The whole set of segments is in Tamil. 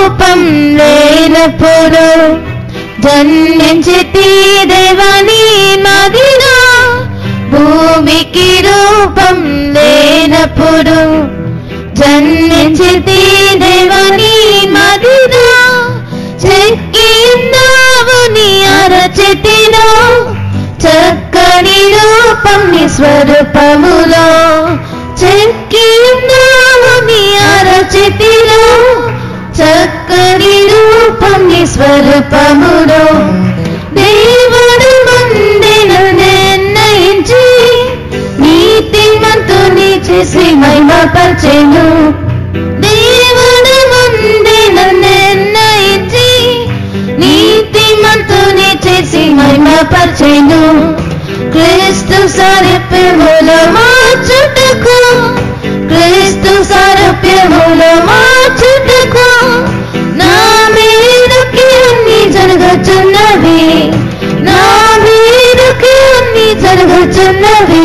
రూపం లేనప్పుడు జన్మించి దేవని మదిలో భూమికి రూపం లేనప్పుడు జన్మించి దేవని మదిలో చెక్కిన్నావు నీ అరచితిలో చక్కని రూపం నీ స్వరూపములో చెక్కిన్నావు నీ అరచితిలో చక్కని రూపం నీ స్వరూపములో దేవుడు ముందెను నిర్ణయించి నీతిమంతుని చేసి మహిమపరచెను దేవుడు ముందెను నిర్ణయించి నీతిమంతుని చేసి మహిమపరచెను క్రీస్తు సారూప్యములో మార్చుటకు క్రీస్తు సారూప్యములో మార్చుటకు నా మీదకి అన్ని జరుగుతున్నవి నా మీదకి అన్ని జరుగుతున్నవి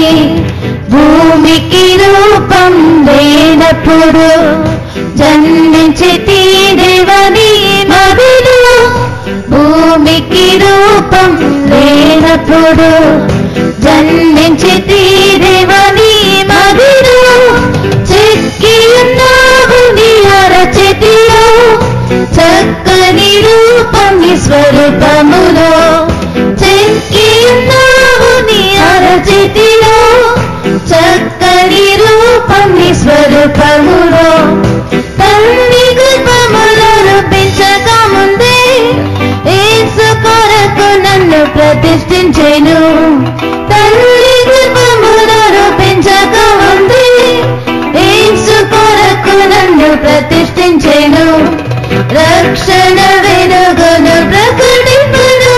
భూమికి రూపం లేనప్పుడు జన్మించి తీరేవని మదిలో భూమికి రూపం లేనప్పుడు జన్మించి తీరేవని మదిలో చెక్కి ఉన్నావు నీ అరచేతిలో చక్కని రూపం నీ స్వరూపములో చెక్కి ఉన్నావు నీ అరచేతిలో చక్కని రూపం నీ స్వరూపములో తల్లి గర్భములో రూపించక ముందే ఏసు కొరకు నన్ను ప్రతిష్ఠించెను తల్లి గర్భములో రూపించక ముందే ఏసు కొరకు నన్ను ప్రతిష్ఠించెను రక్షణ వెలుగును ప్రకటింపను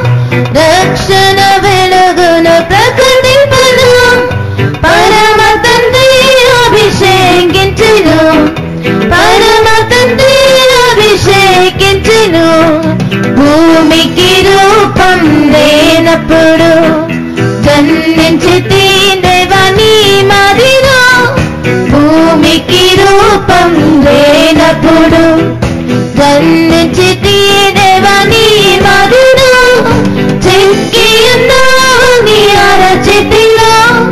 రక్షణ వెలుగును ప్రకటింపను పరమ తండ్రి అభిషేకించెను పరమ తండ్రి అభిషేకించెను భూమికి రూపం లేనప్పుడు జన్మించి దేవని మదిలో భూమికి రూపం లేనప్పుడు జన్మించి దేవని మదిలో చెక్కి ఉన్నావు నీ అరచితిలో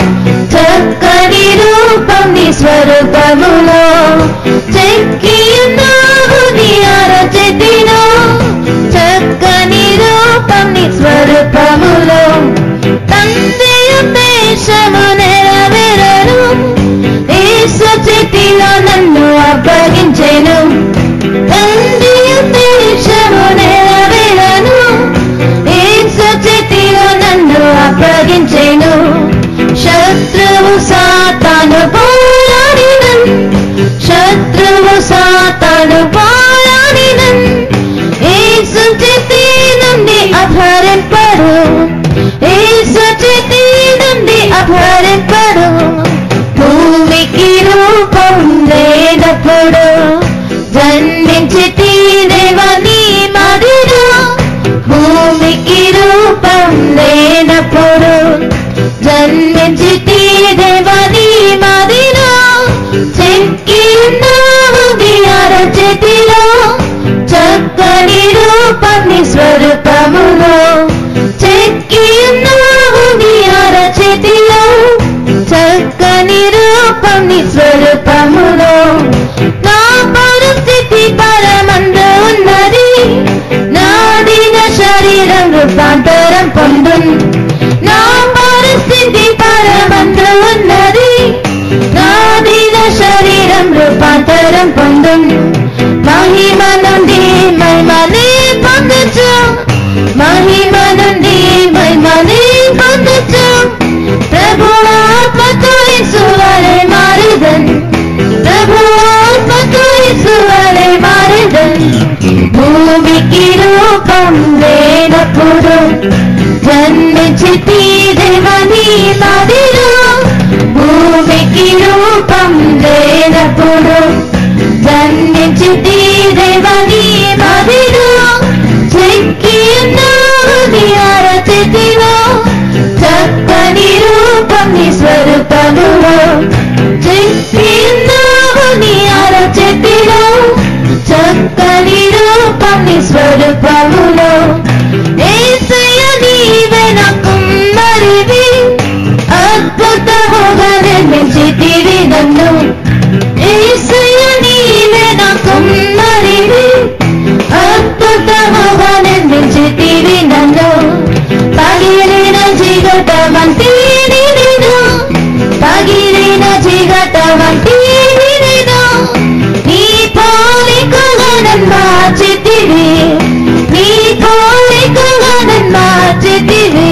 చక్కని రూపం నీ స్వరూపములో చెక్కి ఉన్నావు నీ అరచితిలో చక్కని రూపం నీ స్వరూపములో తండ్రి ఉద్దేశము నెరవేరను యేసు చేతిలో నన్ను అప్పగించెను తండ్రి ఉద్దేశము నెరవేరను యేసు చేతిలో నన్ను అప్పగించెను శత్రువు సాతాను పోరాడినన్ శత్రువు సాతాను పోరాడినన్ యేసు చేతి నుండి అపహరింపడు యేసు చేతి నుండి అపహరింపడు భూమికి రూపం లేనప్పుడు జన్మించి తీరేవని మదిలో భూమికి రూపం లేనప్పుడు జన్మించి తీరేవని మదిలో చెక్కి ఉన్నావు నీ అరచేతిలో చక్కని రూపం నీ స్వరూపములో చెక్కి ఉన్నావు నీ అరచేతిలో చక్కని రూపం నీ స్వరూపములో నా పరిస్థితి పరమందు ఉన్నది నా దిన శరీరం రూపాంతరం పొందున్ నా పరిస్థితి పరమందు ఉన్నది నా దిన శరీరం రూపాంతరం పొందున్ మహిమ నుండి మహిమని పొందచ్చు మహిమ నుండి మహిమని పొందచ్చు ప్రభు ఆత్మతో ఇసువలే మారుదన్ ప్రభు ఆత్మతో ఇసువలే మారుదన్ భూమికి రూపం లేనప్పుడు జన్మించి తీదేవని మదిలో భూమికి రూపం లేనప్పుడు జన్మించి తీదేవని మదిలో చెక్కి ఉన్నావు నీ అరచేతిలో చక్కని రూపం నీ స్వరూపములో చెక్కి ఉన్నావు నీ అరచేతిలో చక్క చక్కని రూపం నీ స్వరూపములో ఏసయ్య నీవే నాకు మరివి అద్భుతముగా నిర్మించితివి నన్ను ఏసయ్య నీవే నాకు మరివి అద్భుతముగా నిర్మించితివి నన్ను పగిలిన జిగట వంటి నేను పగిలిన జిగట వంటి నేను నీ పోలికగా నన్ను మార్చితివి నీ పోలికగా నన్ను మార్చితివి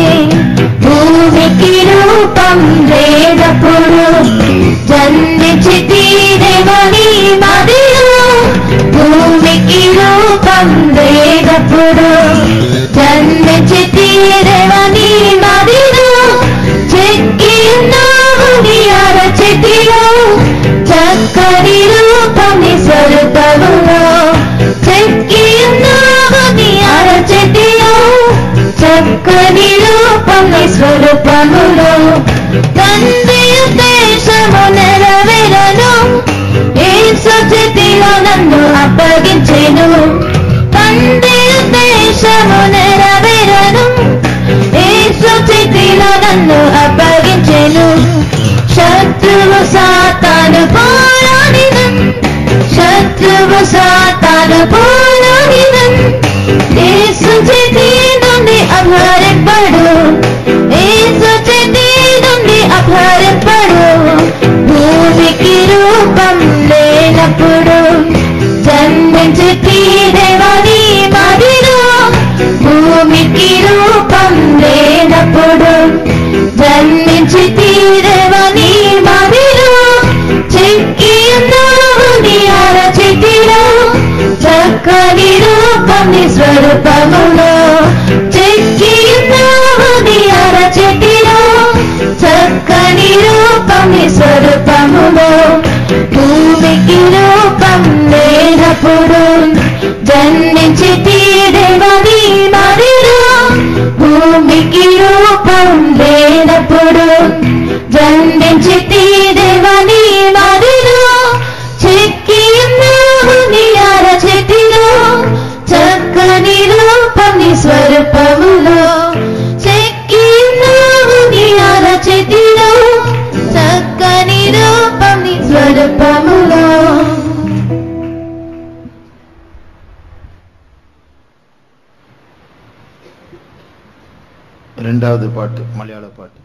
భూమికి రూపం లేనప్పుడు జన్మించి తీరేవని మదిలో భూమికి రూపం లేనప్పుడు జన్మించి తీరేవని మదిలో చెక్కి ఉన్నావు నీ అరచెటిలో చక్కని రూపం నీ స్వరూపములో చెక్కి ఉన్నావు నీ అరచెటిలో చక్కని రూపం నీ స్వరూపములో తండ్రి ఉద్దేశము నెరవేరను ఏ సుచితిలో నన్ను అప్పగించెను తండ్రి ఉద్దేశము నెరవేరను ఏ సుచితిలో నన్ను అప్పగించెను శత్రువు సాతాను పోరాడినం శత్రువు సాతాను పోరాడినం యేసు చేతి నుండి అభారెప్పడు యేసు చేతి నుండి అభారెప్పడు భూమికి రూపం లేనప్పుడు జన్మించి తీరేవని మదిలో భూమికి రూపం లేనప్పుడు జన్మించి తీరేవని మదిలో చెక్కి ఉన్నావు నీ అరచితిలో చక్కని రూపం నీ స్వరూపములో చెక్కి ఉన్నావు నీ అరచితిలో చక్కని రూపం నీ స్వరూపములో భూమికి రూపం లేనప్పుడు జన్మించి తీరేవని మదిలో భూమికి రూపం లేనప్పుడు జన్మించి తీరేవని మదిలో చెక్కి ఉన్నావు నీ అరచెటిలో చక్కని రూపం నీ స్వరూపములో చెక్కి ఉన్నావు నీ అరచెటిలో చక్కని రూపం నీ స్వరూపములో ரெண்டாவது பாட்டு மலையாள பாட்டு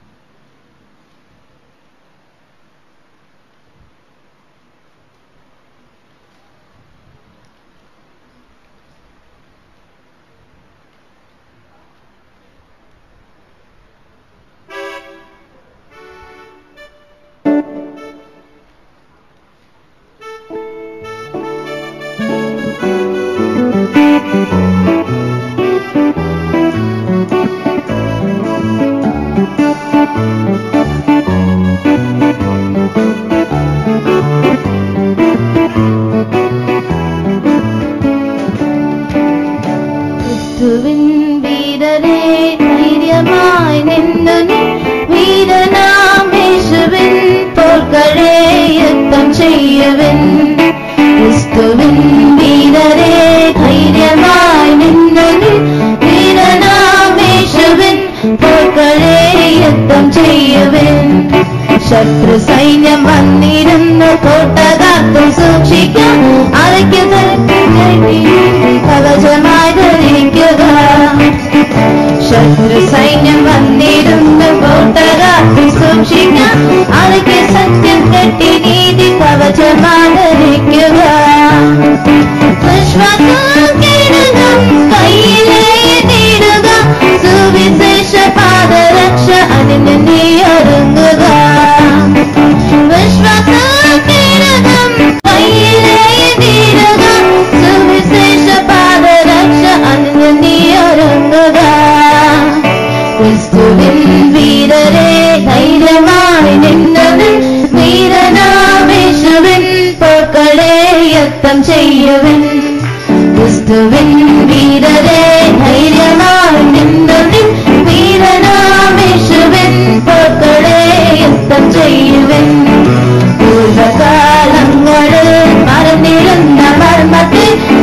ക്രിസ്തുവിൻ വീരരെ ധൈര്യമായി നിന്നു നീ വീരനാം യേശുവിൻ പോർക്കളെ യുദ്ധം ചെയ്യുവിൻ ക്രിസ്തുവിൻ വീരരെ ധൈര്യമായി നിന്നു നീ വീരനാം യേശുവിൻ പോർക്കളെ യുദ്ധം ചെയ്യുവിൻ ശത്രു സൈന്യം വന്നിരുന്നു കോട്ട കാത്തു സൂക്ഷിക്കാൻ അരയ്ക്കുക കവചമായി ധരിക്കുക ശത്രു സൈന്യം വന്നിരുന്നു കോട്ട കാത്തു സൂക്ഷിക്കാൻ അരയ്ക്ക് സത്യം കെട്ടി നീതി കവചമായി ധരിക്കുക വിശ്വാസം കയ്യിലേ തീടുക സുവിശേഷ പാദരക്ഷ അതിന് നീ ഒരുങ്ങുക വിശ്വാസം കയ്യിലേ തീടുക സുവിശേഷ പാദരക്ഷ അതിന് നീ ഒരുങ്ങുക ക്രിസ്തുവിൻ വീരരെ ധൈര്യമായി നിന്നവൻ വീരനാമേശുവിൻ പോക്കളെ യത്തം ചെയ്യുവൻ ക്രിസ്തുവിൻ വീരരെ ധൈര്യമായി നിന്നവൻ വീരനാമേശുവിൻ പോക്കളെ യത്തം ചെയ്യുവൻ പൂർവകാലങ്ങളിൽ മറന്നിരുന്ന മർമ്മത്തിൽ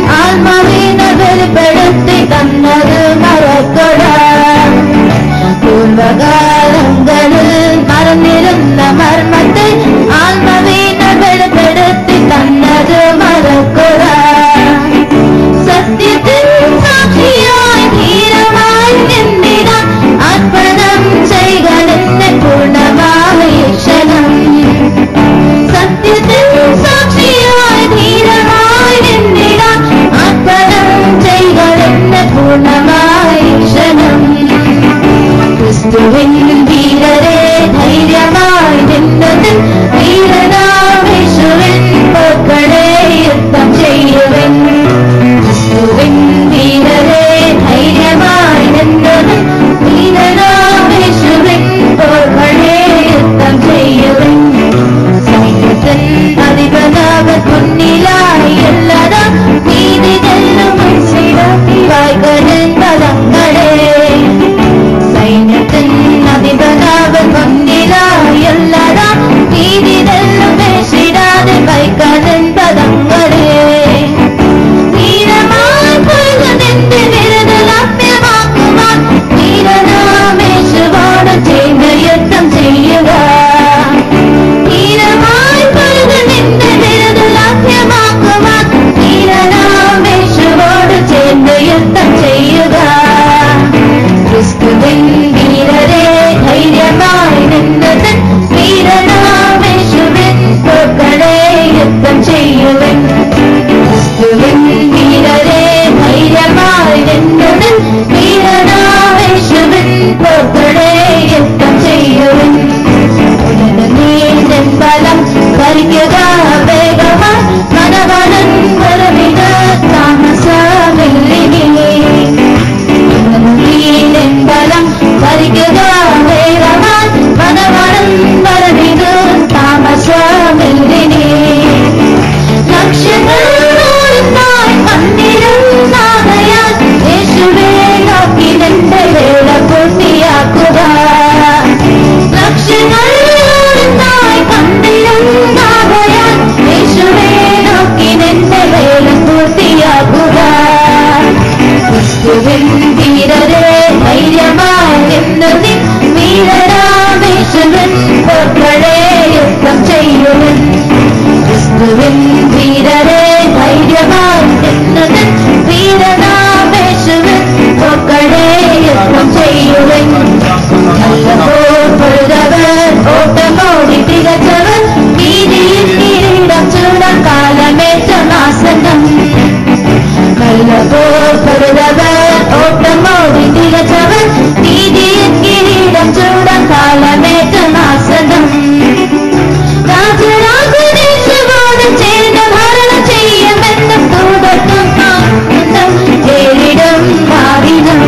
ക്രിസ്തുവിൻ വീരരെ ധൈര്യമായി നിന്നതി വീരരാമേശ്വരൻ പോർക്കളെ യുദ്ധം ചെയ്യുവൻ ക്രിസ്തുവിൻ വീരരെ ധൈര്യമായി നിന്നത് വീരനാമേശ്വരൻ പോർക്കളെ യുദ്ധം ചെയ്യുവൻ നല്ലപോർ പൊഴുതവർ ഓട്ടമോടി തികച്ചവർ നീതിയിൽ കിരീടം ചൂടാൻ കാലമേറ്റ നാസനം നല്ലപോർ പൊഴുതവർ ഓട്ടമോടി തികച്ചവർ നീതിയിൽ കിരീടം ചൂടാൻ കാലമേറ്റ നാസനം രാജരാജനേശുവോട് ചേർന്ന് ഭരണം ചെയ്യുമെന്ന് തൂതത്തും ചേരിടും മാറിനം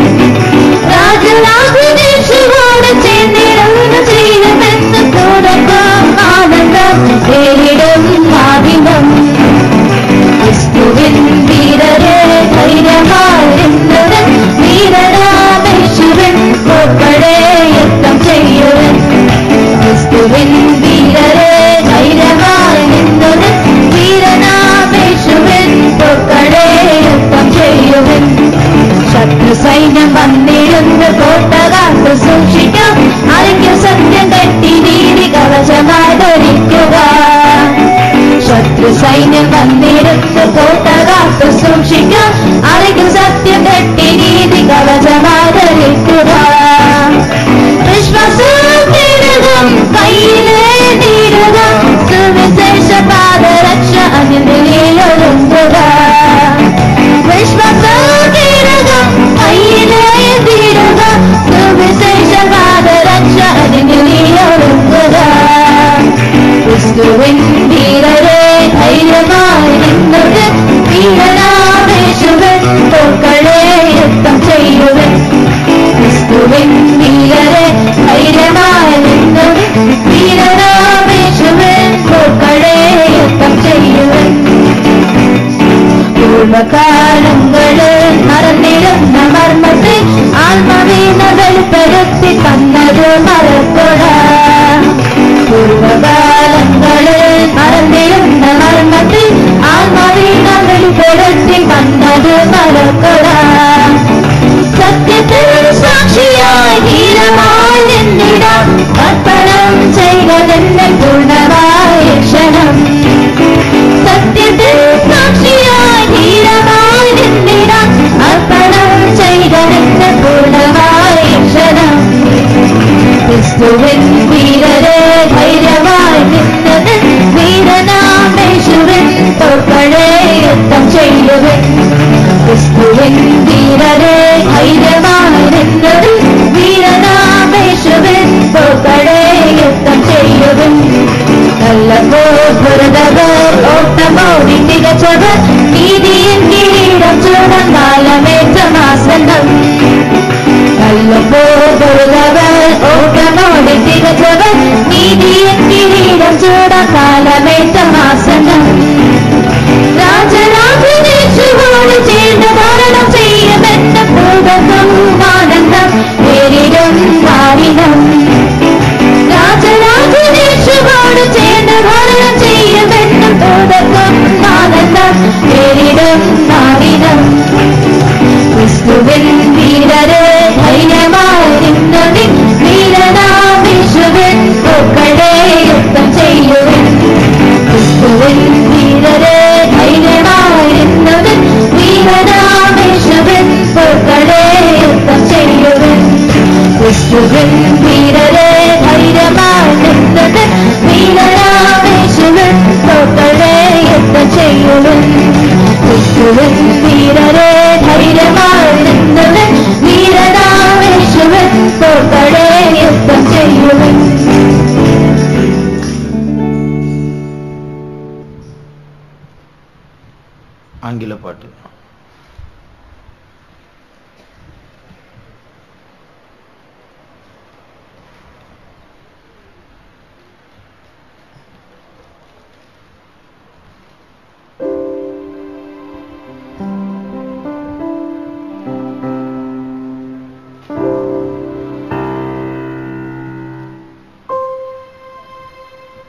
രാജരാജനേശുവോട് ചേർന്നിടുന്നു ചെയ്യുമെന്ന് തൂതത്തും ആനന്ദം ചേരിടും മാറിനം ക്രിസ്തുവിൻ വീരരെ ധൈര്യമായിരുന്നവൻ വീരരാമേശ്വരൻ കോപ്പടെ യുദ്ധം ചെയ്യുവൻ ക്രിസ്തുവിൻ വീരരെ ധൈര്യമായി നിന്നത് വീരനാമേശുവൻ പൊക്കളെ യുദ്ധം ചെയ്യുവൻ ശത്രു സൈന്യം വന്നിരുന്ന് കോട്ട കാത്തു സൂക്ഷിക്കാം ആരെങ്കിലും സത്യം തെറ്റി നീതി കവചമായി ധരിക്കുക ശത്രു സൈന്യം വന്നിരുന്ന് കോട്ട കാത്തു സൂക്ഷിക്കാം ആരെങ്കിലും സത്യം തെറ്റി നീതി കവചമായി ധരിക്കുക വിശ്വാസത്തിനകം കയ്യിലെ നീരുക സുവിശേഷ പാദരക്ഷ അതിനിലൊരുങ്ങുക വിശ്വാസത്തിനകം കയ്യിലെ നീരുക സുവിശേഷ പാദരക്ഷ അതിനിലൊരുങ്ങുക ക്രിസ്തുവിൻ വീരരെ ധൈര്യമായി നിന്നത് വീരനാമേശുവൻ തോക്കളെ യുദ്ധം ചെയ്യുവൻ ക്രിസ്തുവിൻ വീരരെ ധൈര്യമായി നിന്നത് വീരനാമേശുവൻ തോക്കളെ യുദ്ധം ചെയ്യുവൻ പൂർവകാലങ്ങളിൽ മറന്നിരുന്ന മർമ്മത്തെ ആത്മവീന വെളിപ്പെടുത്തി തന്നത് മറക്കൊട പൂർവകാലങ്ങളിൽ മറന്നിരുന്ന മർമ്മത്തെ ആത്മവീന വെളിപ്പെടുത്തി തന്നത് മറക്കൊട സത്യത്തിൽ സാക്ഷിയായി ധീരമായി നിന്നിടാം അർപ്പണം ചെയ്തതെന്നെ പൂർണ്ണമായ ക്ഷണം സത്യത്തിൽ സാക്ഷിയായി ധീരമായി നിന്നിടാം അർപ്പണം ചെയ്തതെന്നെ പൂർണ്ണമായ ക്ഷണം ക്രിസ്തുവിൻ വീരരെ ധൈര്യമായി നിന്നത് വീരനാമേശ്വരൻ തോക്കളെ യുദ്ധം ചെയ്യുവൻ ക്രിസ്തുവിൻ വീരരെ ധൈര്യമായി നിന്നത് വീരനാമേശ്വരൻ തോക്കളെ യുദ്ധം ചെയ്യുവൻ നല്ല പോർതവർ ഓട്ടമോടി തികച്ചവർ നീതിயின் കിരീടം ചൂടം കാലമേറ്റ മാസനം നല്ല പോർതവർ ഓട്ടമോടി തികച്ചവർ നീതിயின் കിരീടം ചൂടം കാലമേറ്റ മാസനം രാജരാജനേശുവോട് ചേർന്ന് ഭരണം ചെയ്യുമെന്ന പൂർവ്വം ആനന്ദം നേരിടും മാറിനം രാജരാജനേശുവോട് ചേർന്ന് ഭരണം ചെയ്യുമെന്ന പൂർവ്വം ആനന്ദം നേരിടും മാറിനം ക്രിസ്തുവിൻ വീരരെ ധൈര്യമായി നിന്നതിൻ വീരനാമേശുവൻ പൊക്കളെ യുദ്ധം ചെയ്യുവൻ ക്രിസ്തുവിൻ വീരരെ ധൈര്യമായി നിന്നതിൻ വീരനാമേശുവൻ പൊക്കളെ യുദ്ധം ചെയ്യുവൻ ക്രിസ്തുവിൻ വീരരെ ധൈര്യമായി നിന്നതിൻ വീരനാമേശുവൻ പൊക്കളെ യുദ്ധം ചെയ്യുവൻ ക്രിസ്തുവിൻ വീരരെ ധൈര്യമായി നിന്നത് വീരനാമേശ്വരൻ പോർക്കളെ യുദ്ധം ചെയ്യുവൻ ஆங்கில பாட்டு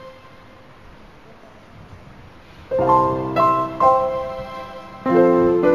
Thank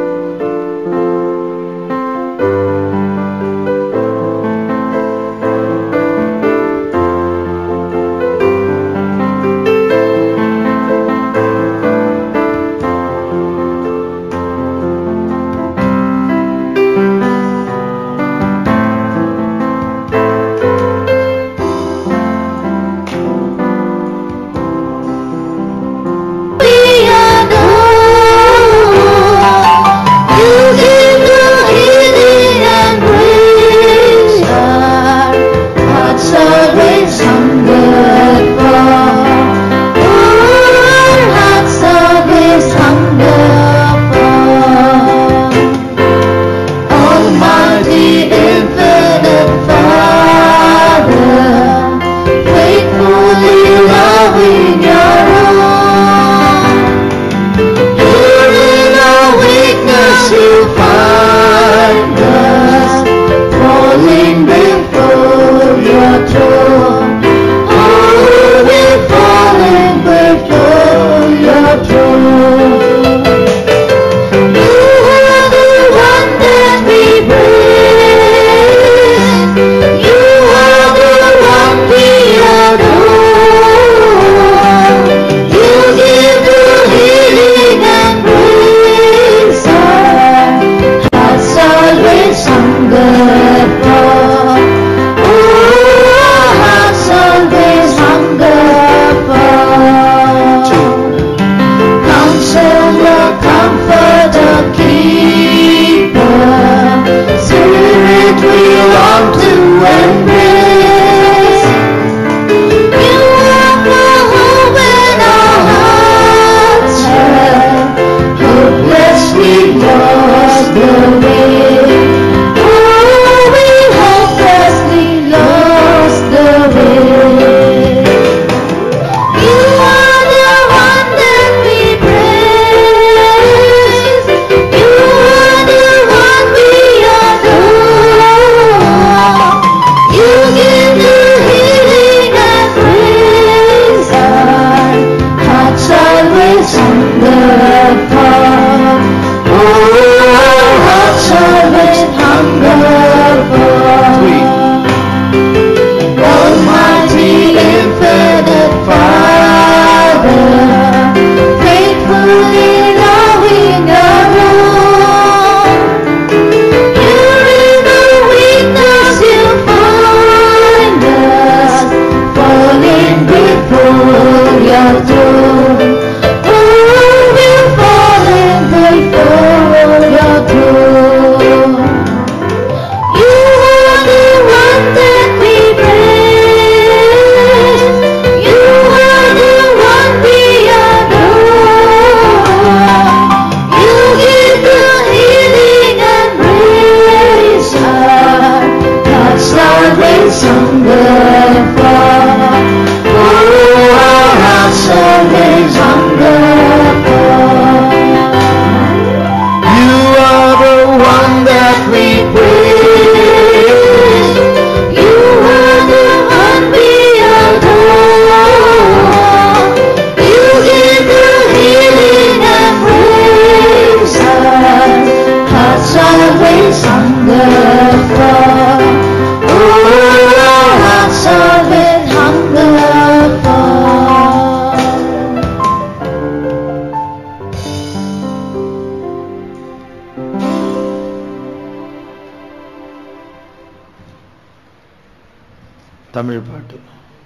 தமிழ் பாட்டு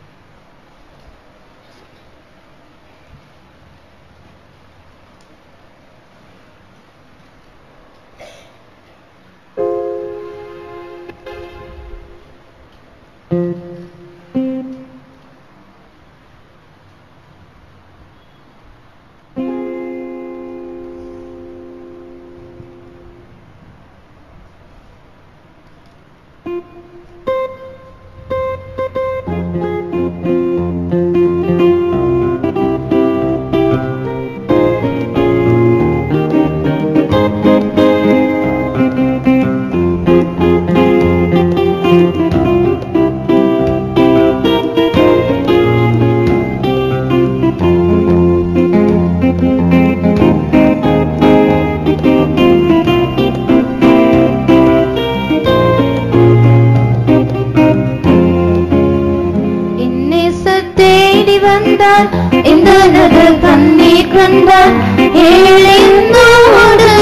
என்னேச தேடி வந்தார் இந்த நது கண்ணீர் கண்டார் ஏழையோடு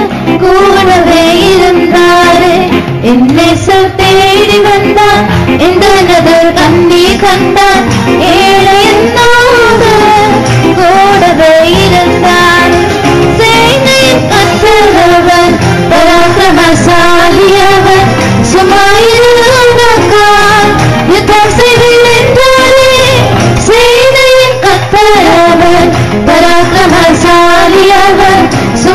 கூடவே இருந்தாரு என்னேச தேடி வந்தார் இந்த நது கண்ணீர் கண்டார் ஏழையோடு கூடவே இருந்தார் சேனையின் கற்றவர் பராக்கிரமசாலியவர் சுமாயிருந்தார் யுத்தம் செய்திருந்தாரே சேனையின் கத்தரவர் பராக்கிரமசாலியவர்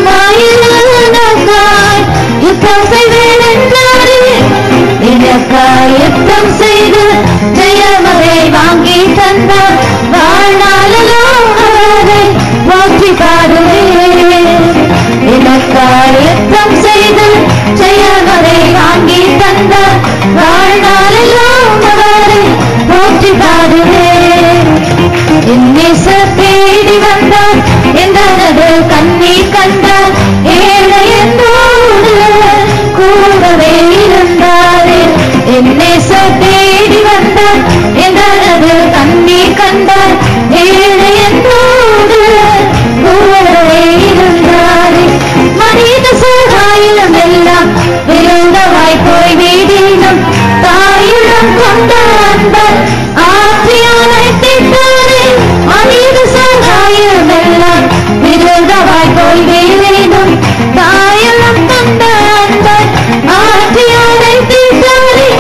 சுமாயிருந்தார் யுத்தம் செய்திருந்தாரே எனக்காய் யுத்தம் செய்து ஜெயமதை வாங்கி தந்தார் வாழ்நாளிலோ அவரை போற்றி பாடுவேன் எனக்காய் யுத்தம் செய்து ஜெயமதை வாங்கி தந்தார் வாழ்நாளெல்லாம் அவரை போற்றி பாடுவேன் என்னேச தேடி வந்தார் என்றனது கண்ணீர் கண்டார் ஏழை என்னோடு கூடவே இருந்தாரே என்னேச தேடி வந்தார் என்றனது கண்ணீர் கண்டார் ஏழை என்னோடு கூடவே இருந்தாரே மனித சகாயம் எல்லாம் விருந்தவாய் போய் வீடினும் தாயுடன் கொண்ட அன்பர் ஆற்றியானை திட்டாரே மனித சகாயம் எல்லாம் விருந்தவாய் போய் வீடினும் தாயுடன் கொண்ட அன்பர் ஆற்றியானை திட்டாரே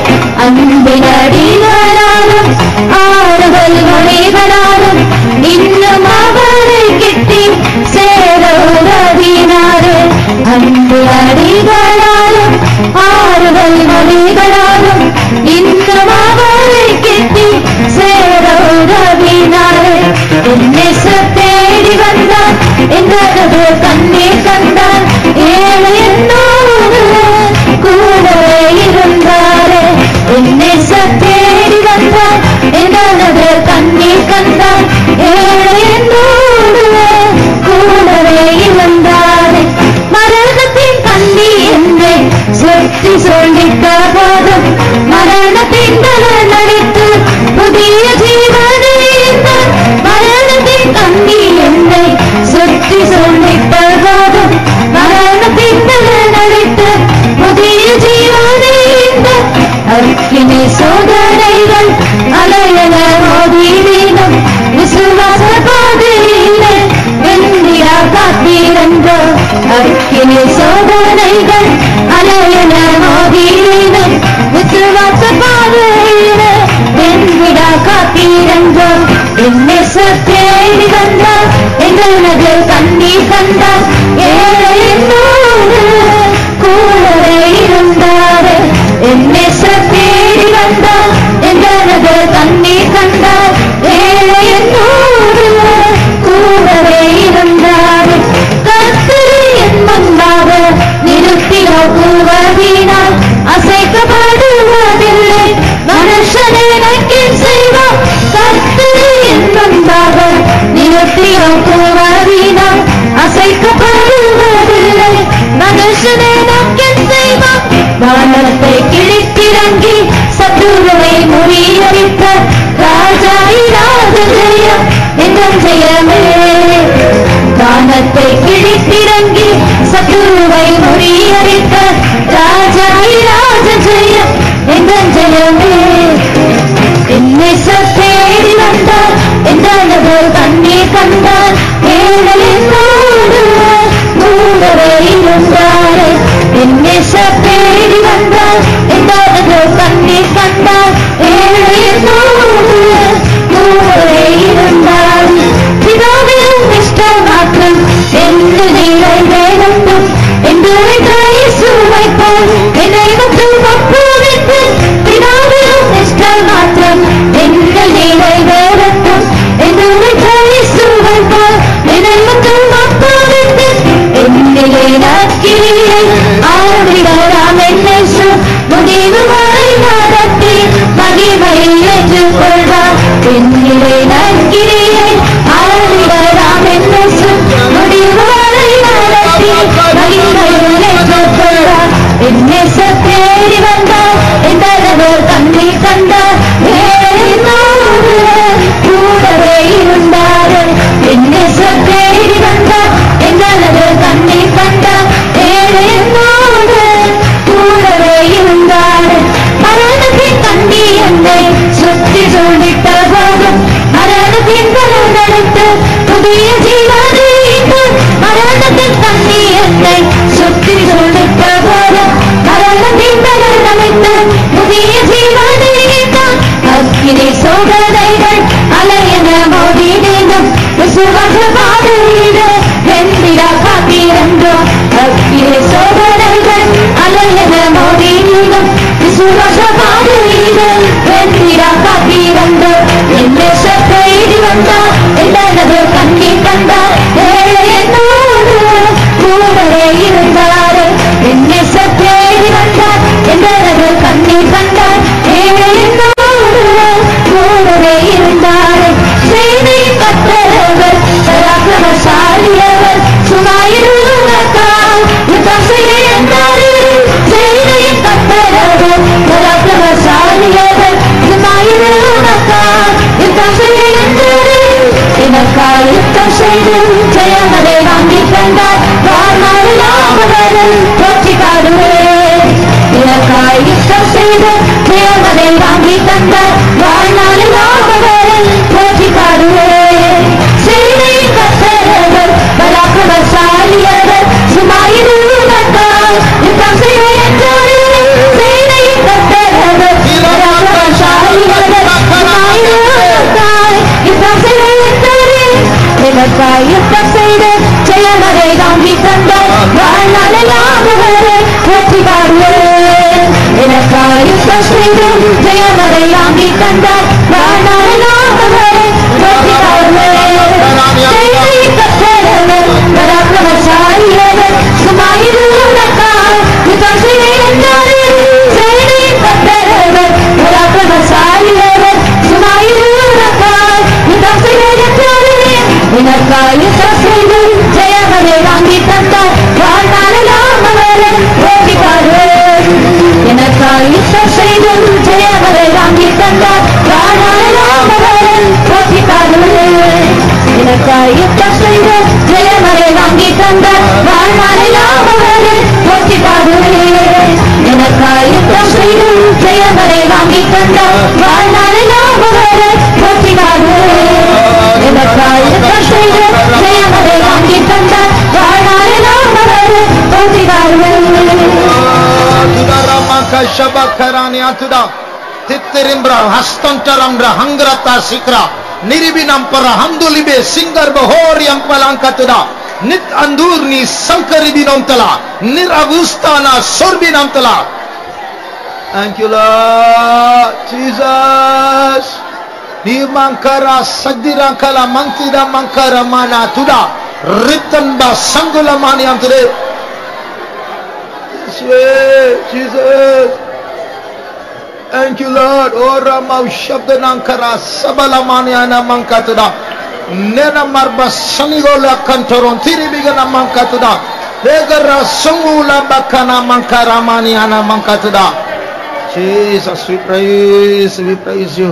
அன்பினடிகளாலும் ஆறுதல் மொழிகளாலும் இன்னும் அவரை கிட்டி சேர உதவினாரு அன்பு அடிகளாலும் ஆறுதல் மொழிகளாலும் இன்னும் அவரை கிட்டி சேர உதவினாரு என்னேச தேடி வந்தார் எங்களது கண்ணீர் கண்டார் ஏழை என்னோடு கூடவே இருந்தாரே என்னேச தேடி வந்தார் எங்களது கண்ணீர் கண்டார் ஏழை என்னோடு கூடவே இருந்தாரே மரணத்தின் கண்ணி என்னை சுற்றி சொல்லிட்ட போதும் மரணத்தின் தலன் அடித்து புதிய ஜீவனை ஈந்தார். மரணத்தின் கண்ணி என்னை சுற்றி சொல்லிட்ட போதும் மரணத்தின் தலன் அடித்து புதிய ஜீவனை ஈந்தார். அக்கினி சோதனைகள் அலையல மோதினோம் விசுவாச பாதையிலே வெந்தியா காத்திருந்தோம் அக்கினி சோதனைகள் அலையல மோதினோம் விசுவாச பாதையிலே வெந்திடா காத்திருந்தோம் என்னை தேடி வந்தார் எங்களது கண்ணீர் கண்டார் ஏழை என்னோடு கூடவே இருந்தார் என்னை தேடி வந்தார் எங்களது கண்ணீர் கண்டார் ஏழை என்னோடு கூடவே இருந்தார் கர்த்தரை என் முன்பாக நிறுத்தினோ கூவதினால் அசைக்கப்படுவதில்லை மனுஷனே எனக்கு செய்வான் கர்த்தரை என் முன்பாக நிறுத்தினோ கூவதினால் அசைக்கப்படுவதில்லை மனுஷனே எனக்கு செய்வான் வானத்தை கிழித்திறங்கி சத்துருவை முறியடித்த ராஜா இராத ஜெயம் எங்கும் ஜெயமே வானத்தை கிழித்திறங்கி சத்துருவை முறியடித்த ராஜா இராஜ ஜெயம் எங்கும் ஜெயமே என்றுரைத்த இயேசுவைப் போல் என்னை மட்டும் ஒப்புவித்து பிதாவிலும் இஷ்டம் மாத்திரம் எங்கள் நிறைவேறட்டும் என்றுரைத்த இயேசுவைப் போல் என்னை மட்டும் ஒப்புவித்து என்னிலே நற்கிரியை ஆவிடலாம் என்னை சு முடிவு வரை நடத்தி மகிமையை ஏற்றுக்கொள்வார் என்னிலே நற்கிரியை ஆவிடலாம் என்னை சு முடிவு வரை நடத்தி மகிமையை ஏற்றுக்கொள்வார் என்னை தேடி வந்தார் எந்தளவர் கண்ணி கண்டார் ஏனோடு கூடவே இருந்தார் என்னை தேடி வந்தார் எந்தளவர் கண்ணி கண்டார் ஏனோடு கூடவே இருந்தார் மரணத்தின் கண்ணி என்னை சுற்றி சூழ்ந்திட்ட போதும் மரணத்தின் பலனடுத்து புதிய ஜீவனை மரணத்தின் கண்ணி என்னை சுற்றி சூழ்ந்திட்ட போதும் மரணத்தின் பலனடுத்து புதிய ஜீவனை அக்கினி சோதனைகள் அலையன மோதி நீங்கும் விசுவாச பாதையில வெண்பிடா காத்திருந்தோம் அக்கினி சோதனைகள் அலையன மோதி நீங்கும் விசுவாச பாதையில வெண்பிடா காத்திருந்தோம் என்ன சத்தைடி வந்தார் என்னது கண்ணி கண்டார் ஏழை என்னோடு கூடவே இருந்தார் என்ன சத்தேடி வந்தார் என்னது கண்ணி கண்டார் ஏழை என்னோடு கூடவே இருந்தார் செய்தி கத்தரவர் பராக்கிரமசாலியவர் சுமாயிருவதற்கால் யுத்தம் செய்ய என்றாரு செய்தி கத்தரவர் பராக்கிரமசாலியவர் சுமாயிருவதற்கால் யுத்தம் செய்ய என்றாரு எனக்கால் யுத்தம் செய்து ஜெயமதை வாங்கி தந்தார் வாழ்நாளில் போற்றி காடுவேன் எனக்காய் யுத்தம் செய்து ஜெயமதை வாங்கி தந்தார் வாழ்நாளில் போற்றி காடுவேன் செய்தி கத்தரவர் பராக்கிரமசாலியவர் சுமாயிருவதற்கால் யுத்தம் செய்ய என்றாரு செய்தி கத்தரவர் பராக்கிரமசாலியவர் சுமாயிருவதற்கால் யுத்தம் செய்ய என்றாரு எனக்காய் யுத்தம் செய்து ஜெயமதை வாங்கி தந்தார் வாழ்நாளெல்லாம் அவரை போற்றி பாடுவேன் எனக்காய் யுத்தம் செய்து ஜெயமதை வாங்கி தந்தார் வாழ்நாளெல்லாம் அவரை போற்றி பாடுவேன் செய்தி கற்றவர் பராக்கிரமசாலியவர் சுமாயிருவதற்கால் யுத்தம் செய்ய என்றாரு செய்தி கற்றவர் பராக்கிரமசாலியவர் சுமாயிருவதற்கால் யுத்தம் செய்ய என்றாரு எனக்காய் யுத்தம் செய்து ஜெயமதை வாங்கி தந்தார் வாழ்நாளெல்லாம் அவரை போற்றி பாடுவேன் எனக்காய் யுத்தம் செய்து ஜெயமதை வாங்கி தந்தார் வாழ்நாளெல்லாம் அவரை போற்றி பாடுவேன் எனக்காய் யுத்தம் செய்து ஜெயமதை வாங்கி தந்தார் வாழ்நாளெல்லாம் அவரை போற்றி பாடுவேன் எனக்காய் யுத்தம் செய்து ஜெயமதை வாங்கி தந்தார் வாழ்நாளெல்லாம் அவரை போற்றி பாடுவேன் எனக்காய் யுத்தம் செய்து ஜெயமதை வாங்கி தந்தார் வாழ்நாளெல்லாம் அவரை போற்றி பாடுவேன் Tudaramaka Shabakarani Atuda Tittirimbra Hastantarambra Hangrata Sikra Niribinampara Handulibe Singar Bahori Ampalankatuda Nit Andurni Sankaribinamtala Niravustana Sorbinamtala Thank you Lord Jesus Nimankara Sadirankala Mantida Mankara Mana Tuda Ritamba Sangulamani Amtude This way, Jesus. Thank you, Lord. Ora mau shabda nankara sabalamaniana mankatuda. Nena marba sanigola kantoron tiribigana mankatuda. Regara sungula bakana mankara maniana mankatuda. Jesus, we praise, we praise you.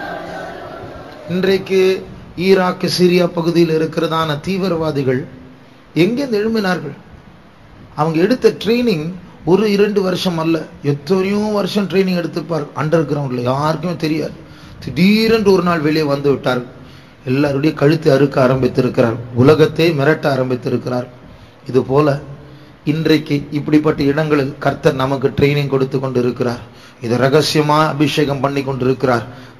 இன்றைக்கு ஈராக் சிரியா பகுதியில் இருக்கிறதான தீவிரவாதிகள் எங்கேருந்து எழும்பினார்கள் அவங்க எடுத்த ட்ரைனிங் ஒரு இரண்டு வருஷம் அல்ல எத்தனையோ வருஷம் ட்ரைனிங் எடுத்திருப்பார் அண்டர் கிரவுண்ட்ல யாருக்குமே தெரியாது திடீரென்று ஒரு நாள் வெளியே வந்து விட்டார் எல்லாருடைய கழுத்தை அறுக்க ஆரம்பித்திருக்கிறார் உலகத்தை மிரட்ட ஆரம்பித்திருக்கிறார் இது போல இன்றைக்கு இப்படிப்பட்ட இடங்களில் கர்த்தர் நமக்கு ட்ரைனிங் கொடுத்து கொண்டு இருக்கிறார் இதை ரகசியமா அபிஷேகம் பண்ணி கொண்டிருக்கிறார்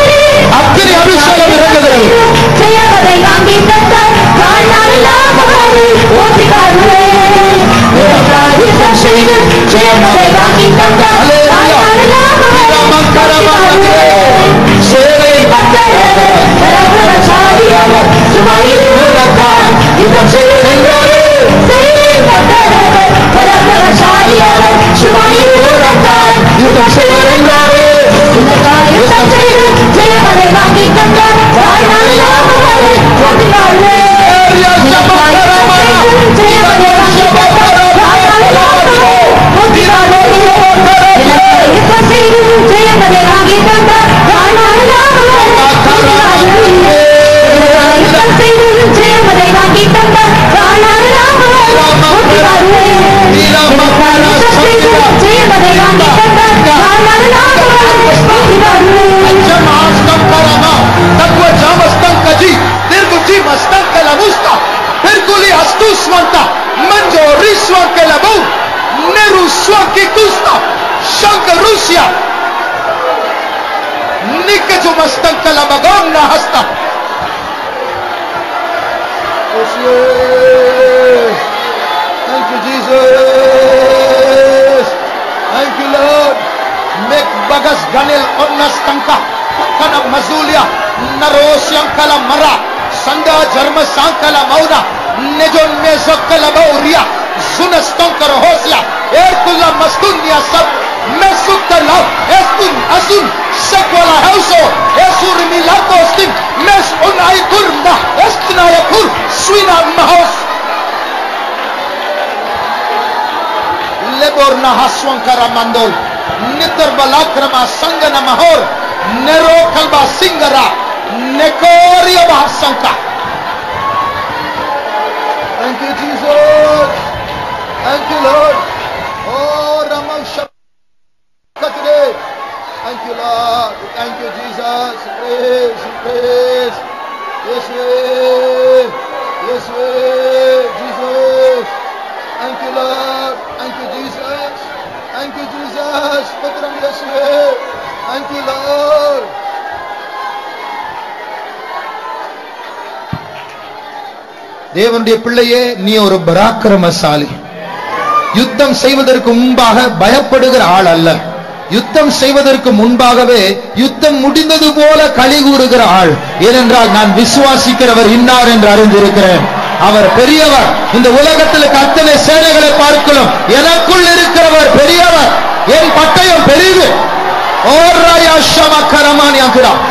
Swakikusta, Shankarusya, Nikajumastankala Magonna Hasta. Yes, yes. Thank you, Jesus. Thank you, Lord. Make bagas ganil onnas tanka. Kana mazulia. Narosyam kala mara. Sanda jarma sankala mauna. Nejon mezokala bauria. Zunas tonkar hosya. Erkula mastunya sab. Mesukala. Estun asun. Sekwala hauso. Esur milato stin. Mes unai kurma. Estina yakur. Swina mahos. Leborna haswankara mandol. Nitar balakrama sangana mahor. Nero kalba singara. Nekoria bahasanka. Thank you, Jesus. Thank you, Lord. Oh, Ramal today. Thank you, Lord. Thank you, Jesus. Praise, praise. Yes, way. Yes, way. Jesus. Thank you, Lord. Thank you, Jesus. Thank you, Jesus. Patram yes, way. Thank you, Lord. தேவனுடைய பிள்ளையே நீ ஒரு பராக்கிரமசாலி யுத்தம் செய்வதற்கு முன்பாக பயப்படுகிற ஆள் அல்ல யுத்தம் செய்வதற்கு முன்பாகவே யுத்தம் முடிந்தது போல களி கூறுகிற ஆள் ஏனென்றால் நான் விசுவாசிக்கிறவர் இன்னார் என்று அறிந்திருக்கிறேன் அவர் பெரியவர் இந்த உலகத்தில் அத்தனை சேனைகளை பார்க்கலாம் எனக்குள் இருக்கிறவர் பெரியவர் என் பட்டயம் பெரிது ஓராயா கரமான் ஆகிறார்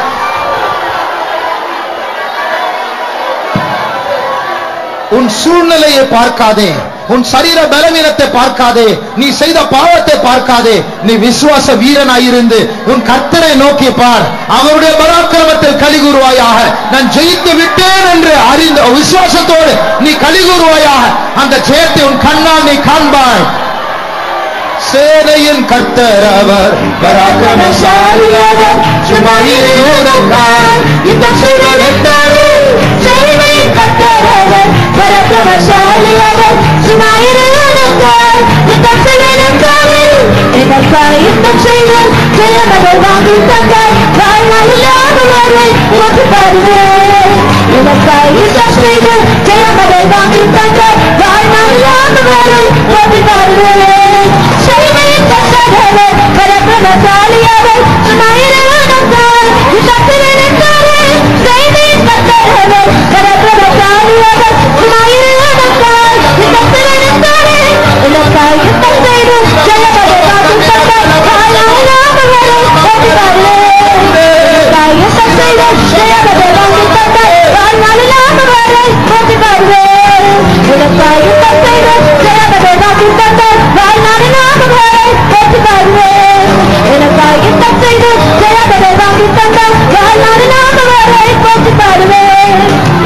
உன் சூழ்நிலையை பார்க்காதே உன் சரீர பலவீனத்தை பார்க்காதே நீ செய்த பாவத்தை பார்க்காதே நீ விசுவாச வீரனாயிருந்து உன் கர்த்தரை நோக்கி பார் அவருடைய பராக்கிரமத்தில் கலிகூறுவாயாக நான் ஜெயித்து விட்டேன் என்று அறிந்த விசுவாசத்தோடு நீ கலிகூறுவாயாக அந்த ஜெயத்தை உன் கண்ணால் நீ காண்பாய் சேனையின் கர்த்தர் அவர் பராக்கிரமசாலியாக சுமாரிலே உனக்காய் யுத்தம் செய்த வெட்டாரே சேனையின் கர்த்தரவர் பராக்கிரமசாலியாக சுமாரிலே உனக்காய் யுத்தம் செய்த வெட்டாரே எனக்காய் யுத்தம் செய்த ஜெயமதை வாங்கி தந்தார் வாழ்நாளில்லாத வரை உனக்கு தருவேன் எனக்காய் யுத்தம் செய்த ஜெயமதை வாங்கி தந்தார் வாழ்நாளில்லாத வரை உனக்கு தருவேன் சேனையின் கர்த்தரவர் பராக்கிரமசாலியாக சுமாரிலே உனக்காய் யுத்தம் செய்த வெட்டாரே சேனையின் கர்த்தரவர் பராக்கிரமசாலியாக சுமாரிலே உனக்காய் யுத்தம் செய்த வெட்டாரே எனக்காய் யுத்தம் செய்து ஜெயமதை வாங்கி தந்தார் வாழ்நாளில்லாத வரை உனக்கு தருவேன் எனக்காய் யுத்தம் செய்து ஜெயமதை வாங்கி தந்தார் வாழ்நாளில்லாத வரை உனக்கு தருவேன் எனக்காய் யுத்தம் செய்து ஜெயமதை வாங்கி தந்தார் வாழ்நாளில்லாத வரை உனக்கு தருவேன் எனக்காய் யுத்தம் செய்து ஜெயமதை வாங்கி தந்தார் வாழ்நாளில்லாத வரை உனக்கு தருவேன்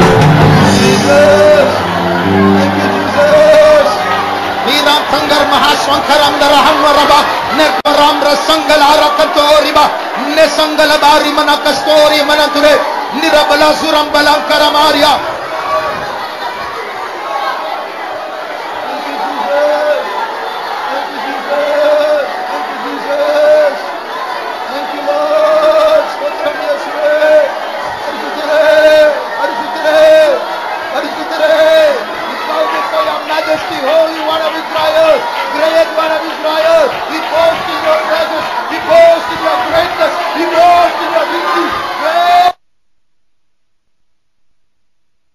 நீராம் தங்கர் மகாஸ்வங்கரம் தரஹம் வரபா நெக்வராம் ரசங்கலார கத்தோரிபா நெசங்கல பாரி மன கஸ்தோரி மன துரே நிரபல சுரம் பலங்கரமாரியா Majesty, Holy One of Israel, Great One of Israel, we boast in your presence, we boast in your greatness, we boast in your victory. Great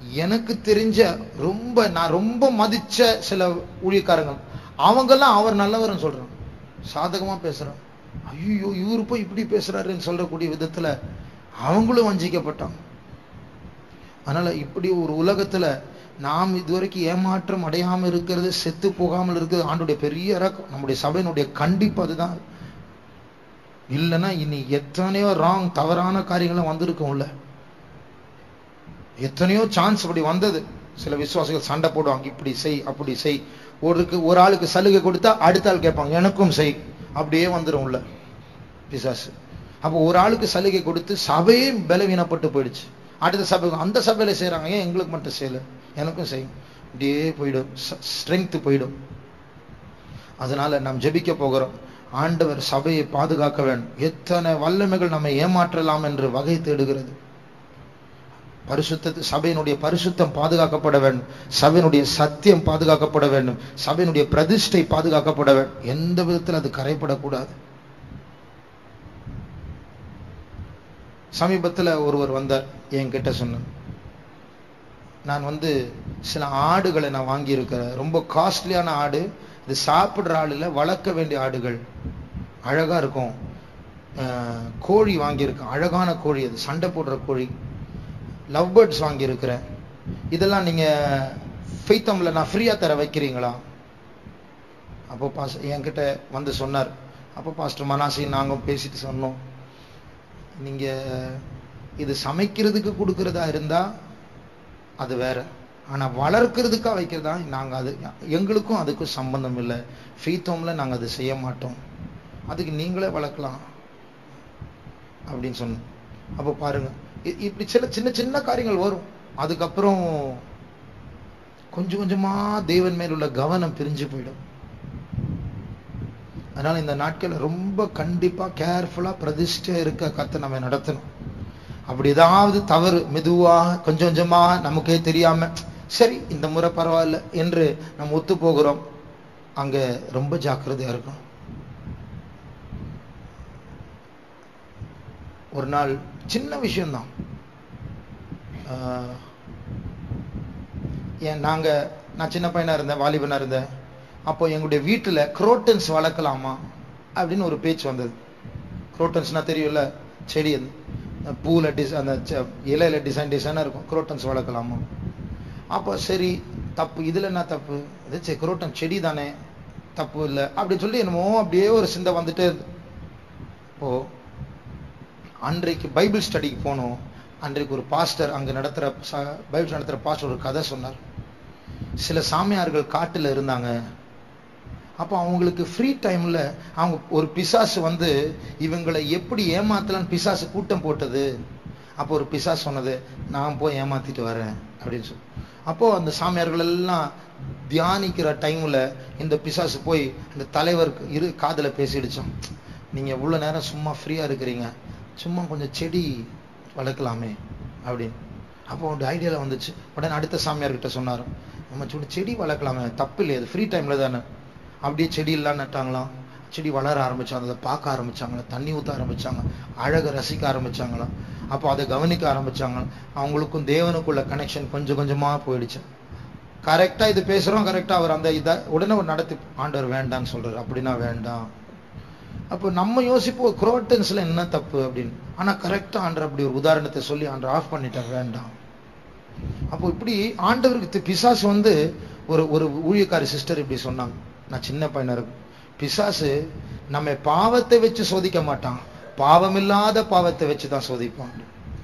எனக்கு தெரிஞ்ச ரொம்ப நான் ரொம்ப மதிச்ச சில ஊழியக்காரங்க அவங்கெல்லாம் அவர் நல்லவர்னு சொல்றாங்க சாதகமா பேசுறாங்க ஐயோ இவரு போய் இப்படி பேசுறாருன்னு சொல்லக்கூடிய விதத்துல அவங்களும் வஞ்சிக்கப்பட்டாங்க அதனால இப்படி ஒரு உலகத்துல நாம் இதுவரைக்கும் ஏமாற்றம் அடையாம இருக்கிறது செத்து போகாமல் இருக்கிறது ஆண்டுடைய பெரிய இறக்கம் நம்முடைய சபையினுடைய கண்டிப்பு அதுதான் இல்லைன்னா இனி எத்தனையோ ராங் தவறான காரியங்களும் வந்திருக்கும்ல எத்தனையோ சான்ஸ் அப்படி வந்தது சில விசுவாசிகள் சண்டை போடுவாங்க இப்படி செய் அப்படி செய் ஒருக்கு ஒரு ஆளுக்கு சலுகை கொடுத்தா அடுத்த ஆள் கேட்பாங்க எனக்கும் செய் அப்படியே வந்துரும்ல பிசாசு அப்போ ஒரு ஆளுக்கு சலுகை கொடுத்து சபையே பலவீனப்பட்டு போயிடுச்சு அடுத்த சபை அந்த சபையில செய்றாங்க ஏன் எங்களுக்கு மட்டும் செய்யல எனக்கும் செய்யும் இப்படியே போயிடும் ஸ்ட்ரென்த் போயிடும் அதனால நாம் ஜெபிக்க போகிறோம் ஆண்டவர் சபையை பாதுகாக்க வேண்டும் எத்தனை வல்லமைகள் நம்மை ஏமாற்றலாம் என்று வகை தேடுகிறது பரிசுத்த சபையினுடைய பரிசுத்தம் பாதுகாக்கப்பட வேண்டும் சபையினுடைய சத்தியம் பாதுகாக்கப்பட வேண்டும் சபையினுடைய பிரதிஷ்டை பாதுகாக்கப்பட வேண்டும் எந்த விதத்தில் அது கரைப்படக்கூடாது சமீபத்துல ஒருவர் வந்தார் என்கிட்ட சொன்னார் நான் வந்து சில ஆடுகளை நான் வாங்கியிருக்கிறேன் ரொம்ப காஸ்ட்லியான ஆடு இது சாப்பிடுற ஆடுல வளர்க்க வேண்டிய ஆடுகள் அழகா இருக்கும் அஹ், கோழி வாங்கியிருக்கேன் அழகான கோழி அது சண்டை போடுற கோழி லவ் பேர்ட்ஸ் வாங்கியிருக்கிறேன் இதெல்லாம் நீங்க ஃபெய்த்தம்ல நான் ஃப்ரீயா தர வைக்கிறீங்களா அப்போ பாஸ் என்கிட்ட வந்து சொன்னார் அப்போ பாஸ்டர் மனாசி நாங்க பேசிட்டு சொன்னோம் நீங்க இது சமைக்கிறதுக்கு கொடுக்கறதா இருந்தா அது வேற ஆனா வளர்க்கறதுக்கா வைக்கிறதா நாங்க அது எங்களுக்கும் அதுக்கும் சம்பந்தம் இல்லை ஃபீத்தோம்ல நாங்க அதை செய்ய மாட்டோம் அதுக்கு நீங்களே வளர்க்கலாம் அப்படின்னு சொன்னோம் அப்போ பாருங்க இ- இப்படி சில சின்ன சின்ன காரியங்கள் வரும் அதுக்கப்புறம் கொஞ்சம் கொஞ்சமா தேவன் மேல் உள்ள கவனம் பிரிஞ்சு போயிடும் அதனால இந்த நாட்கள் ரொம்ப கண்டிப்பா கேர்ஃபுல்லா பிரதிஷ்டை இருக்க கத்த நம்ம நடத்தணும் அப்படி ஏதாவது தவறு மெதுவா கொஞ்சம் கொஞ்சமா நமக்கே தெரியாம சரி இந்த முறை பரவாயில்ல என்று நம்ம ஒத்து போகிறோம் அங்க ரொம்ப ஜாக்கிரதையா இருக்கணும் ஒரு நாள் சின்ன விஷயம்தான் ஆஹ், ஏன் நாங்க நான் சின்ன பையனா இருந்தேன் வாலிபனா இருந்தேன் அப்போ எங்களுடைய வீட்டுல குரோட்டன்ஸ் வளர்க்கலாமா அப்படின்னு ஒரு பேச்சு வந்தது குரோட்டன்ஸ்னா தெரியும்ல செடி அது அஹ் பூல டிஸ் அந்த செ- இலையில டிசைன் டிசைனா இருக்கும் குரோட்டன்ஸ் வளர்க்கலாமா அப்போ சரி தப்பு இதுல என்ன தப்பு இது சரி குரோட்டன் செடி தானே தப்பு இல்லை அப்படின்னு சொல்லி என்னமோ அப்படியே ஒரு சிந்தை வந்துட்டே இருந்து ஓ அன்றைக்கு பைபிள் ஸ்டடிக்கு போனோம் அன்றைக்கு ஒரு பாஸ்டர் அங்க நடத்துற ச- பைபிள் நடத்துற பாஸ்டர் ஒரு கதை சொன்னார் சில சாமியார்கள் காட்டுல இருந்தாங்க அப்போ அவங்களுக்கு ஃப்ரீ டைம்ல அவங்க ஒரு பிசாசு வந்து இவங்களை எப்படி ஏமாத்தலாம்னு பிசாசு கூட்டம் போட்டது அப்போ ஒரு பிசாசு சொன்னது நான் போய் ஏமாத்திட்டு வரேன் அப்படின்னு சொல்லி அப்போ அந்த சாமியார்கள் எல்லாம் தியானிக்கிற டைம்ல இந்த பிசாசு போய் அந்த தலைவருக்கு இரு காதுல பேசிடுச்சோம் நீங்க இவ்வளவு நேரம் சும்மா ஃப்ரீயா இருக்கிறீங்க சும்மா கொஞ்சம் செடி வளர்க்கலாமே அப்படின்னு அப்போ ஒரு ஐடியால வந்துச்சு உடனே அடுத்த சாமியார் கிட்ட சொன்னாரு நம்ம சும்மா செடி வளர்க்கலாமே தப்பு இல்லையே அது ஃப்ரீ டைம்ல தானே அப்படியே செடி எல்லாம் நட்டாங்களாம் செடி வளர ஆரம்பிச்சாங்க அதை பார்க்க ஆரம்பிச்சாங்க தண்ணி ஊத்த ஆரம்பிச்சாங்க அழகை ரசிக்க ஆரம்பிச்சாங்களாம் அப்போ அதை கவனிக்க ஆரம்பிச்சாங்க அவங்களுக்கும் தேவனுக்குள்ள கனெக்ஷன் கொஞ்சம் கொஞ்சமா போயிடுச்சு கரெக்டா இது பேசுறோம் கரெக்டா அவர் அந்த இதை உடனே ஒரு நடத்தி ஆண்டவர் வேண்டாம்னு சொல்றாரு அப்படின்னா வேண்டாம் அப்போ நம்ம யோசிப்போம் குரோட்டன்ஸ்ல என்ன தப்பு அப்படின்னு ஆனா கரெக்டா ஆண்டர் அப்படி ஒரு உதாரணத்தை சொல்லி ஆண்டர் ஆஃப் பண்ணிட்டார் வேண்டாம் அப்போ இப்படி ஆண்டவருக்கு தி- பிசாசு வந்து ஒரு ஒரு ஊழியக்காரி சிஸ்டர் இப்படி சொன்னாங்க நான் சின்ன பையனா இருக்கும் பிசாசு நம்ம பாவத்தை வச்சு சோதிக்க மாட்டான் பாவமில்லாத பாவத்தை வச்சு தான் சோதிப்பான்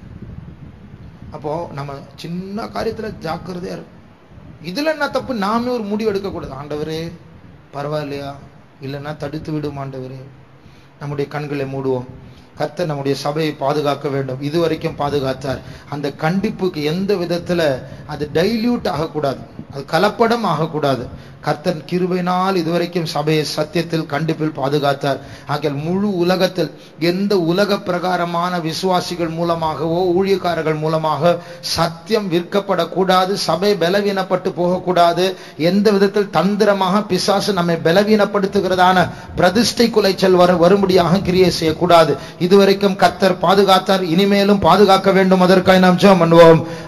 அப்போ நம்ம சின்ன காரியத்துல ஜாக்கிரதையா இருக்கும் இதுல என்ன தப்பு நாமே ஒரு முடிவு எடுக்க கூடாது ஆண்டவரே பரவாயில்லையா இல்லைன்னா தடுத்து விடும் ஆண்டவரே நம்முடைய கண்களை மூடுவோம் கர்த்தர் நம்முடைய சபையை பாதுகாக்க வேண்டும் இதுவரைக்கும் பாதுகாத்தார் அந்த கண்டிப்புக்கு எந்த விதத்துல அது டைல்யூட் ஆகக்கூடாது அது கலப்படம் ஆகக்கூடாது கர்த்தர் கிருபையினால் இதுவரைக்கும் சபையை சத்தியத்தில் கண்டிப்பில் பாதுகாத்தார் ஆகிய முழு உலகத்தில் எந்த உலக பிரகாரமான விசுவாசிகள் மூலமாகவோ ஊழியக்காரர்கள் மூலமாக சத்தியம் விற்கப்படக்கூடாது சபை பலவீனப்பட்டு போகக்கூடாது எந்த விதத்தில் தந்திரமாக பிசாசு நம்மை பலவீனப்படுத்துகிறதான பிரதிஷ்டை குலைச்சல் வர வரும்படியாக கிரியை செய்யக்கூடாது இதுவரைக்கும் கர்த்தர் பாதுகாத்தார் இனிமேலும் பாதுகாக்க வேண்டும் அதற்காக நாம் ஜெபம் பண்ணுவோம்